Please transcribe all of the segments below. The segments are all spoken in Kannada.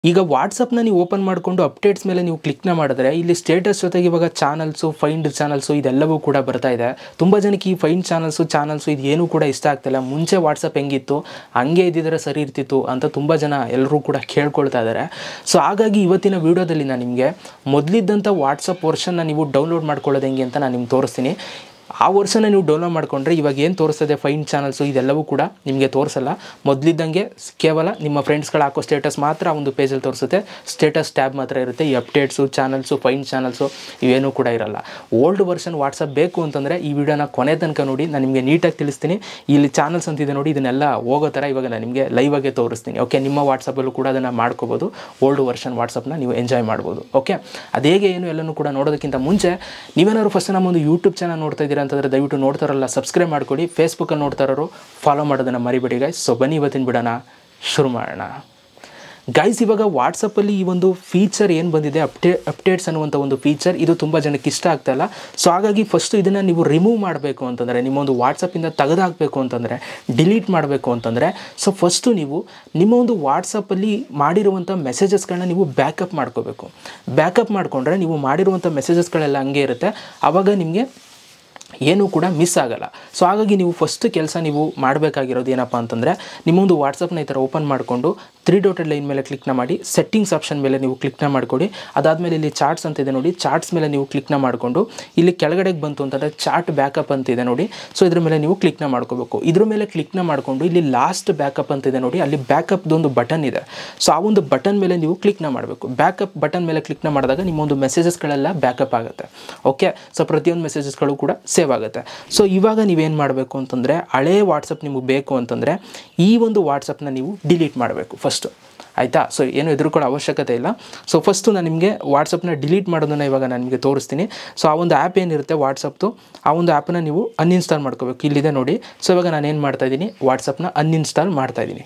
ಈಗ ವಾಟ್ಸಪ್ನ ನೀವು ಓಪನ್ ಮಾಡಿಕೊಂಡು ಅಪ್ಡೇಟ್ಸ್ ಮೇಲೆ ನೀವು ಕ್ಲಿಕ್ನ ಮಾಡಿದ್ರೆ ಇಲ್ಲಿ ಸ್ಟೇಟಸ್ ಜೊತೆಗೆ ಇವಾಗ ಚಾನಲ್ಸು ಫೈಂಡ್ ಚಾನಲ್ಸು ಇದೆಲ್ಲವೂ ಕೂಡ ಬರ್ತಾ ಇದೆ ತುಂಬ ಜನಕ್ಕೆ ಈ ಫೈಂಡ್ ಚಾನಲ್ಸು ಚಾನಲ್ಸು ಇದು ಏನೂ ಕೂಡ ಇಷ್ಟ ಆಗ್ತಿಲ್ಲ ಮುಂಚೆ ವಾಟ್ಸಪ್ ಹೆಂಗಿತ್ತು ಹಂಗೆ ಇದ್ದಿದ್ರೆ ಸರಿ ಇರ್ತಿತ್ತು ಅಂತ ತುಂಬ ಜನ ಎಲ್ಲರೂ ಕೂಡ ಕೇಳ್ಕೊಳ್ತಾ ಇದ್ದಾರೆ ಸೊ ಹಾಗಾಗಿ ಇವತ್ತಿನ ವೀಡಿಯೋದಲ್ಲಿ ನಾನು ನಿಮಗೆ ಮೊದಲಿದ್ದಂಥ ವಾಟ್ಸಪ್ ವರ್ಷನ್ನ ನೀವು ಡೌನ್ಲೋಡ್ ಮಾಡ್ಕೊಳ್ಳೋದು ಹೆಂಗೆ ಅಂತ ನಾನು ನಿಮ್ಗೆ ತೋರಿಸ್ತೀನಿ ಆ ವರ್ಷನ ನೀವು ಡೌನ್ಲೋಡ್ ಮಾಡ್ಕೊಂಡ್ರೆ ಇವಾಗ ಏನು ತೋರಿಸ್ತದೆ ಫೈನ್ ಚಾನಲ್ಸು ಇದೆಲ್ಲವೂ ಕೂಡ ನಿಮಗೆ ತೋರಿಸಲ್ಲ ಮೊದಲಿದ್ದಂಗೆ ಕೇವಲ ನಿಮ್ಮ ಫ್ರೆಂಡ್ಸ್ಗಳು ಹಾಕೋ ಸ್ಟೇಟಸ್ ಮಾತ್ರ ಆ ಒಂದು ಪೇಜಲ್ಲಿ ತೋರಿಸುತ್ತೆ ಸ್ಟೇಟಸ್ ಟ್ಯಾಬ್ ಮಾತ್ರ ಇರುತ್ತೆ ಈ ಅಪ್ಡೇಟ್ಸು ಚಾನಲ್ಸು ಫೈನ್ ಚಾನಲ್ಸು ಇವೇನೂ ಕೂಡ ಇರಲ್ಲ ಓಲ್ಡ್ ವರ್ಷನ್ ವಾಟ್ಸಪ್ ಬೇಕು ಅಂತಂದರೆ ಈ ವಿಡಿಯೋನ ಕೊನೆ ತನಕ ನೋಡಿ ನಾನು ನಿಮಗೆ ನೀಟಾಗಿ ತಿಳಿಸ್ತೀನಿ ಇಲ್ಲಿ ಚಾನಲ್ಸ್ ಅಂತಿದೆ ನೋಡಿ ಇದನ್ನೆಲ್ಲ ಹೋಗೋ ಥರ ಇವಾಗ ನಾನು ನಿಮಗೆ ಲೈವ್ ಆಗಿ ತೋರಿಸ್ತೀನಿ ಓಕೆ ನಿಮ್ಮ ವಾಟ್ಸಪ್ಪಲ್ಲೂ ಕೂಡ ಅದನ್ನು ಮಾಡ್ಕೋಬೋದು ಓಲ್ಡ್ ವರ್ಷನ್ ವಾಟ್ಸಪ್ನ ನೀವು ಎಂಜಾಯ್ ಮಾಡ್ಬೋದು ಓಕೆ ಅದು ಹೇಗೆ ಏನು ಎಲ್ಲನೂ ಕೂಡ ನೋಡೋದಕ್ಕಿಂತ ಮುಂಚೆ ನೀವೇನಾದ್ರು ಫಸ್ಟ್ ನಮ್ಮ ಒಂದು ಯೂಟ್ಯೂಬ್ ಚಾನಲ್ ನೋಡ್ತಾ ಇದ್ದೀರಾ ಅಂತಂದರೆ ದಯವಿಟ್ಟು ನೋಡ್ತಾರಲ್ಲ ಸಬ್ಸ್ಕ್ರೈಬ್ ಮಾಡ್ಕೊಳ್ಳಿ ಫೇಸ್ಬುಕ್ಕಲ್ಲಿ ನೋಡ್ತಾ ಇರೋರು ಫಾಲೋ ಮಾಡೋದನ್ನು ಮರಿಬೇಡಿ ಗೈಸ್ ಸೊ ಬನ್ನಿ ಇವತ್ತಿನ ಬಿಡೋಣ ಶುರು ಮಾಡೋಣ ಗೈಸ್ ಇವಾಗ ವಾಟ್ಸಪ್ಪಲ್ಲಿ ಈ ಒಂದು ಫೀಚರ್ ಏನು ಬಂದಿದೆ ಅಪ್ಡೇ ಅಪ್ಡೇಟ್ಸ್ ಅನ್ನುವಂಥ ಒಂದು ಫೀಚರ್ ಇದು ತುಂಬ ಜನಕ್ಕೆ ಇಷ್ಟ ಆಗ್ತಾ ಇಲ್ಲ ಸೊ ಹಾಗಾಗಿ ಫಸ್ಟು ಇದನ್ನು ನೀವು ರಿಮೂವ್ ಮಾಡಬೇಕು ಅಂತಂದರೆ ನಿಮ್ಮ ಒಂದು ವಾಟ್ಸಪ್ಪಿಂದ ತೆಗೆದಾಕಬೇಕು ಅಂತಂದರೆ ಡಿಲೀಟ್ ಮಾಡಬೇಕು ಅಂತಂದರೆ ಸೊ ಫಸ್ಟು ನೀವು ನಿಮ್ಮ ಒಂದು ವಾಟ್ಸಪ್ಪಲ್ಲಿ ಮಾಡಿರುವಂಥ ಮೆಸೇಜಸ್ಗಳನ್ನ ನೀವು ಬ್ಯಾಕಪ್ ಮಾಡ್ಕೋಬೇಕು ಬ್ಯಾಕಪ್ ಮಾಡಿಕೊಂಡ್ರೆ ನೀವು ಮಾಡಿರುವಂಥ ಮೆಸೇಜಸ್ಗಳೆಲ್ಲ ಹಂಗೆ ಇರುತ್ತೆ ಆವಾಗ ನಿಮಗೆ ಏನೂ ಕೂಡ ಮಿಸ್ ಆಗಲ್ಲ ಸೊ ಹಾಗಾಗಿ ನೀವು ಫಸ್ಟ್ ಕೆಲಸ ನೀವು ಮಾಡಬೇಕಾಗಿರೋದು ಏನಪ್ಪ ಅಂತಂದರೆ ನಿಮ್ಮೊಂದು ವಾಟ್ಸಪ್ನ ಈ ಥರ ಓಪನ್ ಮಾಡಿಕೊಂಡು ತ್ರೀ ಡಾಟೆಡ್ ಲೈನ್ ಮೇಲೆ ಕ್ಲಿಕ್ನ ಮಾಡಿ ಸೆಟ್ಟಿಂಗ್ಸ್ ಆಪ್ಷನ್ ಮೇಲೆ ನೀವು ಕ್ಲಿಕ್ನ ಮಾಡಿಕೊಡಿ ಅದಾದಮೇಲೆ ಇಲ್ಲಿ ಚಾರ್ಟ್ಸ್ ಅಂತ ಇದೆ ನೋಡಿ ಚಾರ್ಟ್ಸ್ ಮೇಲೆ ನೀವು ಕ್ಲಿಕ್ನ ಮಾಡಿಕೊಂಡು ಇಲ್ಲಿ ಕೆಳಗಡೆಗೆ ಬಂತು ಅಂತಂದರೆ ಚಾರ್ಟ್ ಬ್ಯಾಕಪ್ ಅಂತ ಇದೆ ನೋಡಿ ಸೊ ಇದ್ರ ಮೇಲೆ ನೀವು ಕ್ಲಿಕ್ನ ಮಾಡ್ಕೋಬೇಕು ಇದ್ರ ಮೇಲೆ ಕ್ಲಿಕ್ನ ಮಾಡಿಕೊಂಡು ಇಲ್ಲಿ ಲಾಸ್ಟ್ ಬ್ಯಾಕಪ್ ಅಂತ ಇದೆ ನೋಡಿ ಅಲ್ಲಿ ಬ್ಯಾಕಪ್ದೊಂದು ಬಟನ್ ಇದೆ ಸೊ ಆ ಒಂದು ಬಟನ್ ಮೇಲೆ ನೀವು ಕ್ಲಿಕ್ನ ಮಾಡಬೇಕು ಬ್ಯಾಕಪ್ ಬಟನ್ ಮೇಲೆ ಕ್ಲಿಕ್ನ ಮಾಡಿದಾಗ ನಿಮ್ಮ ಒಂದು ಮೆಸೇಜಸ್ಗಳೆಲ್ಲ ಬ್ಯಾಕಪ್ ಆಗುತ್ತೆ ಓಕೆ ಸೊ ಪ್ರತಿಯೊಂದು ಮೆಸೇಜಸ್ಗಳು ಕೂಡ ಸೇವ್ ಆಗುತ್ತೆ ಸೊ ಇವಾಗ ನೀವೇನು ಮಾಡಬೇಕು ಅಂತಂದರೆ ಹಳೇ ವಾಟ್ಸಪ್ ನಿಮಗೆ ಬೇಕು ಅಂತಂದರೆ ಈ ಒಂದು ವಾಟ್ಸಪ್ನ ನೀವು ಡಿಲೀಟ್ ಮಾಡಬೇಕು ಫಸ್ಟು ಆಯಿತಾ ಸೊ ಏನು ಎದುರುಕೊಳ್ಳೋ ಅವಶ್ಯಕತೆ ಇಲ್ಲ ಸೊ ಫಸ್ಟು ನಾನು ನಿಮಗೆ ವಾಟ್ಸಪ್ನ ಡಿಲೀಟ್ ಮಾಡೋದನ್ನು ಇವಾಗ ನಾನು ನಿಮಗೆ ತೋರಿಸ್ತೀನಿ ಸೊ ಆ ಒಂದು ಆ್ಯಪ್ ಏನಿರುತ್ತೆ ವಾಟ್ಸಪ್ದು ಆ ಒಂದು ಆ್ಯಪನ್ನ ನೀವು ಅನ್ಇನ್ಸ್ಟಾಲ್ ಮಾಡ್ಕೋಬೇಕು ಇಲ್ಲಿದೆ ನೋಡಿ ಸೊ ಇವಾಗ ನಾನು ಏನು ಮಾಡ್ತಾಯಿದ್ದೀನಿ ವಾಟ್ಸಪ್ನ ಅನ್ಇನ್ಸ್ಟಾಲ್ ಮಾಡ್ತಾಯಿದ್ದೀನಿ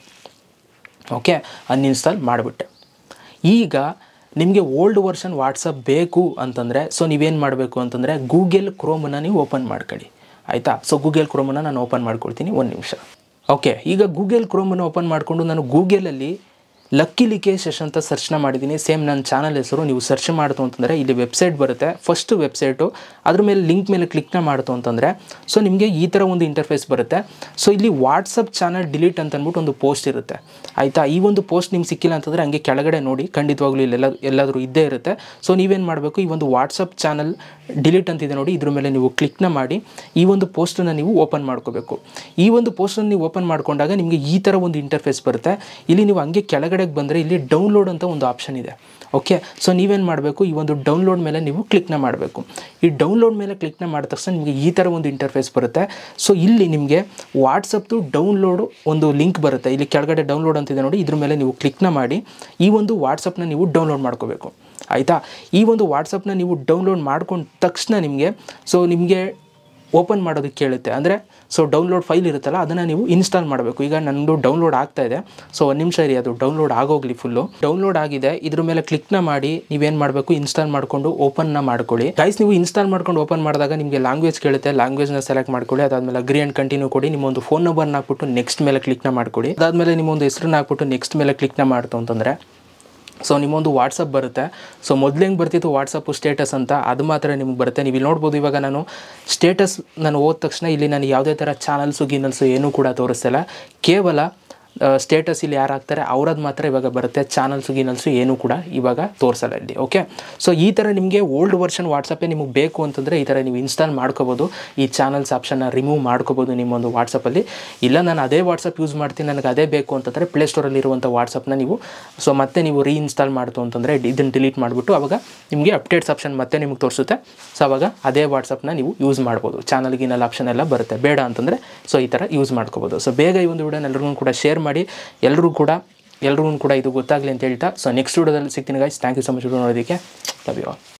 ಓಕೆ ಅನ್ಇನ್ಸ್ಟಾಲ್ ಮಾಡಿಬಿಟ್ಟೆ ಈಗ ನಿಮಗೆ ಓಲ್ಡ್ ವರ್ಷನ್ ವಾಟ್ಸಪ್ ಬೇಕು ಅಂತಂದರೆ ಸೊ ನೀವೇನು ಮಾಡಬೇಕು ಅಂತಂದರೆ ಗೂಗಲ್ ಕ್ರೋಮನ್ನು ನೀವು ಓಪನ್ ಮಾಡ್ಕೊಳ್ಳಿ ಆಯಿತಾ ಸೊ ಗೂಗಲ್ ಕ್ರೋಮನ್ನು ನಾನು ಓಪನ್ ಮಾಡ್ಕೊಳ್ತೀನಿ ಒಂದು ನಿಮಿಷ ಓಕೆ ಈಗ ಗೂಗಲ್ ಕ್ರೋಮನ್ನು ಓಪನ್ ಮಾಡಿಕೊಂಡು ನಾನು ಗೂಗಲಲ್ಲಿ ಲಕ್ಕಿ ಲಿಕೇಶ್ ಅಂತ ಸರ್ಚ್ನ ಮಾಡಿದ್ದೀನಿ ಸೇಮ್ ನನ್ನ ಚಾನಲ್ ಹೆಸರು ನೀವು ಸರ್ಚ್ ಮಾಡ್ತು ಅಂತಂದರೆ ಇಲ್ಲಿ ವೆಬ್ಸೈಟ್ ಬರುತ್ತೆ ಫಸ್ಟ್ ವೆಬ್ಸೈಟು ಅದ್ರ ಮೇಲೆ ಲಿಂಕ್ ಮೇಲೆ ಕ್ಲಿಕ್ನ ಮಾಡ್ತು ಅಂತಂದರೆ ಸೊ ನಿಮಗೆ ಈ ಥರ ಒಂದು ಇಂಟರ್ಫೇಸ್ ಬರುತ್ತೆ ಸೊ ಇಲ್ಲಿ ವಾಟ್ಸಪ್ ಚಾನಲ್ ಡಿಲೀಟ್ ಅಂತ ಅಂದ್ಬಿಟ್ಟು ಒಂದು ಪೋಸ್ಟ್ ಇರುತ್ತೆ ಆಯಿತಾ ಈ ಒಂದು ಪೋಸ್ಟ್ ನಿಮ್ಗೆ ಸಿಕ್ಕಿಲ್ಲ ಅಂತಂದರೆ ಹಂಗೆ ಕೆಳಗಡೆ ನೋಡಿ ಖಂಡಿತವಾಗ್ಲೂ ಇಲ್ಲೆಲ್ಲ ಎಲ್ಲಾದರೂ ಇದ್ದೇ ಇರುತ್ತೆ ಸೊ ನೀವೇನು ಮಾಡಬೇಕು ಈ ಒಂದು ವಾಟ್ಸಪ್ ಚಾನಲ್ ಡಿಲೀಟ್ ಅಂತಿದೆ ನೋಡಿ ಇದ್ರ ಮೇಲೆ ನೀವು ಕ್ಲಿಕ್ನ ಮಾಡಿ ಈ ಒಂದು ಪೋಸ್ಟನ್ನು ನೀವು ಓಪನ್ ಮಾಡ್ಕೋಬೇಕು ಈ ಒಂದು ಪೋಸ್ಟನ್ನು ನೀವು ಓಪನ್ ಮಾಡ್ಕೊಂಡಾಗ ನಿಮಗೆ ಈ ಥರ ಒಂದು ಇಂಟರ್ಫೇಸ್ ಬರುತ್ತೆ ಇಲ್ಲಿ ನೀವು ಹಂಗೆ ಕೆಳಗಡೆಗೆ ಬಂದರೆ ಇಲ್ಲಿ ಡೌನ್ಲೋಡ್ ಅಂತ ಒಂದು ಆಪ್ಷನ್ ಇದೆ ಓಕೆ ಸೊ ನೀವೇನು ಮಾಡಬೇಕು ಈ ಒಂದು ಡೌನ್ಲೋಡ್ ಮೇಲೆ ನೀವು ಕ್ಲಿಕ್ನ ಮಾಡಬೇಕು ಈ ಡೌನ್ಲೋಡ್ ಮೇಲೆ ಕ್ಲಿಕ್ನ ಮಾಡಿದ ತಕ್ಷಣ ನಿಮಗೆ ಈ ಥರ ಒಂದು ಇಂಟರ್ಫೇಸ್ ಬರುತ್ತೆ ಸೊ ಇಲ್ಲಿ ನಿಮಗೆ ವಾಟ್ಸಪ್ದು ಡೌನ್ಲೋಡು ಒಂದು ಲಿಂಕ್ ಬರುತ್ತೆ ಇಲ್ಲಿ ಕೆಳಗಡೆ ಡೌನ್ಲೋಡ್ ಅಂತಿದೆ ನೋಡಿ ಇದ್ರ ಮೇಲೆ ನೀವು ಕ್ಲಿಕ್ನ ಮಾಡಿ ಈ ಒಂದು ವಾಟ್ಸಪ್ನ ನೀವು ಡೌನ್ಲೋಡ್ ಮಾಡ್ಕೋಬೇಕು ಆಯಿತಾ ಈ ಒಂದು ವಾಟ್ಸಪ್ನ ನೀವು ಡೌನ್ಲೋಡ್ ಮಾಡ್ಕೊಂಡ ತಕ್ಷಣ ನಿಮಗೆ ಸೊ ನಿಮಗೆ ಓಪನ್ ಮಾಡೋದಕ್ಕೆ ಕೇಳುತ್ತೆ ಅಂದರೆ ಸೊ ಡೌನ್ಲೋಡ್ ಫೈಲ್ ಇರುತ್ತಲ್ಲ ಅದನ್ನು ನೀವು ಇನ್ಸ್ಟಾಲ್ ಮಾಡಬೇಕು ಈಗ ನನ್ನದು ಡೌನ್ಲೋಡ್ ಆಗ್ತಾ ಇದೆ ಸೊ ಒಂದು ನಿಮಿಷ ಇರಿ ಅದು ಡೌನ್ಲೋಡ್ ಆಗೋಗ್ಲಿ ಫುಲ್ಲು ಡೌನ್ಲೋಡ್ ಆಗಿದೆ ಇದ್ರ ಮೇಲೆ ಕ್ಲಿಕ್ನ ಮಾಡಿ ನೀವೇನು ಮಾಡಬೇಕು ಇನ್ಸ್ಟಾಲ್ ಮಾಡಿಕೊಂಡು ಓಪನ್ನ ಮಾಡ್ಕೊಳ್ಳಿ ಗೈಸ್ ನೀವು ಇನ್ಸ್ಟಾಲ್ ಮಾಡ್ಕೊಂಡು ಓಪನ್ ಮಾಡಿದಾಗ ನಿಮಗೆ ಲ್ಯಾಂಗ್ವೇಜ್ ಕೇಳುತ್ತೆ ಲ್ಯಾಂಗ್ವೇಜ್ನ ಸೆಲೆಕ್ಟ್ ಮಾಡ್ಕೊಳ್ಳಿ ಅದಾದಮೇಲೆ ಅಗ್ರಿ ಆ್ಯಂಡ್ ಕಂಟಿನ್ಯೂ ಕೊಡಿ ನಿಮ್ಮೊಂದು ಫೋನ್ ನಂಬರ್ನ ಹಾಕ್ಬಿಟ್ಟು ನೆಕ್ಸ್ಟ್ ಮೇಲೆ ಕ್ಲಿಕ್ನ ಮಾಡ್ಕೊಳ್ಳಿ ಅದಾದಮೇಲೆ ನಿಮ್ಮೊಂದು ಹೆಸರನ್ನ ಹಾಕ್ಬಿಟ್ಟು ನೆಕ್ಸ್ಟ್ ಮೇಲೆ ಕ್ಲಿಕ್ನ ಮಾಡ್ತು ಅಂತಂದರೆ ಸೊ ನಿಮ್ಮೊಂದು ವಾಟ್ಸಪ್ ಬರುತ್ತೆ ಸೊ ಮೊದಲು ಹೆಂಗೆ ಬರ್ತಿತ್ತು ವಾಟ್ಸಪ್ಪು ಸ್ಟೇಟಸ್ ಅಂತ ಅದು ಮಾತ್ರ ನಿಮ್ಗೆ ಬರುತ್ತೆ ನೀವು ಇಲ್ಲಿ ನೋಡ್ಬೋದು ಇವಾಗ ನಾನು ಸ್ಟೇಟಸ್ ನಾನು ಹೋದ ತಕ್ಷಣ ಇಲ್ಲಿ ನಾನು ಯಾವುದೇ ಥರ ಚಾನಲ್ಸು ಗಿನಲ್ಸು ಏನೂ ಕೂಡ ತೋರಿಸ್ತಿಲ್ಲ ಕೇವಲ ಸ್ಟೇಟಸ್ ಇಲ್ಲಿ ಯಾರು ಹಾಕ್ತಾರೆ ಅವ್ರದ್ದು ಮಾತ್ರ ಇವಾಗ ಬರುತ್ತೆ ಚಾನಲ್ಸು ಗಿನಲ್ಸು ಏನೂ ಕೂಡ ಇವಾಗ ತೋರಿಸಲ್ಲ ಇಲ್ಲಿ ಓಕೆ ಸೊ ಈ ಥರ ನಿಮಗೆ ಓಲ್ಡ್ ವರ್ಷನ್ ವಾಟ್ಸಪ್ಪೇ ನಿಮಗೆ ಬೇಕು ಅಂತಂದರೆ ಈ ಥರ ನೀವು ಇನ್ಸ್ಟಾಲ್ ಮಾಡ್ಕೋಬೋದು ಈ ಚಾನಲ್ಸ್ ಆಪ್ಷನ್ನ ರಿಮೂವ್ ಮಾಡ್ಕೋಬೋದು ನಿಮ್ಮೊಂದು ವಾಟ್ಸಪ್ಪಲ್ಲಿ ಇಲ್ಲ ನಾನು ಅದೇ ವಾಟ್ಸಪ್ ಯೂಸ್ ಮಾಡ್ತೀನಿ ನನಗೆ ಅದೇ ಬೇಕು ಅಂತಂದರೆ ಪ್ಲೇಸ್ಟೋರಲ್ಲಿ ಇರುವಂಥ ವಾಟ್ಸಪ್ನ ನೀವು ಸೊ ಮತ್ತೆ ನೀವು ರೀಇನ್ಸ್ಟಾಲ್ ಮಾಡ್ತು ಅಂತಂದರೆ ಇದನ್ನು ಡಿಲೀಟ್ ಮಾಡಿಬಿಟ್ಟು ಅವಾಗ ನಿಮಗೆ ಅಪ್ಡೇಟ್ಸ್ ಆಪ್ಷನ್ ಮತ್ತೆ ನಿಮಗೆ ತೋರಿಸುತ್ತೆ ಸೊ ಅವಾಗ ಅದೇ ವಾಟ್ಸಪ್ನ ನೀವು ಯೂಸ್ ಮಾಡ್ಬೋದು ಚಾನಲ್ ಗಿನಲ್ ಆಪ್ಷನ್ ಎಲ್ಲ ಬರುತ್ತೆ ಬೇಡ ಅಂತಂದರೆ ಸೊ ಈ ಥರ ಯೂಸ್ ಮಾಡ್ಕೋಬೋದು ಸೊ ಬೇಗ ಈ ಒಂದು ವಿಡಿಯೋನ ಎಲ್ಲರಿಗೂ ಕೂಡ ಶೇರ್ ಮಾಡಿ ಎಲ್ಲರೂ ಕೂಡ ಎಲ್ರಿಗೂ ಕೂಡ ಇದು ಗೊತ್ತಾಗಲಿ ಅಂತ ಹೇಳ್ತಾ ಸೊ ನೆಕ್ಸ್ಟ್ ವಿಡಿಯೋದಲ್ಲಿ ಸಿಗ್ತೀನಿ guys thank you so much ನೋಡೋದಕ್ಕೆ ಲವ್ ಯು ಆಲ್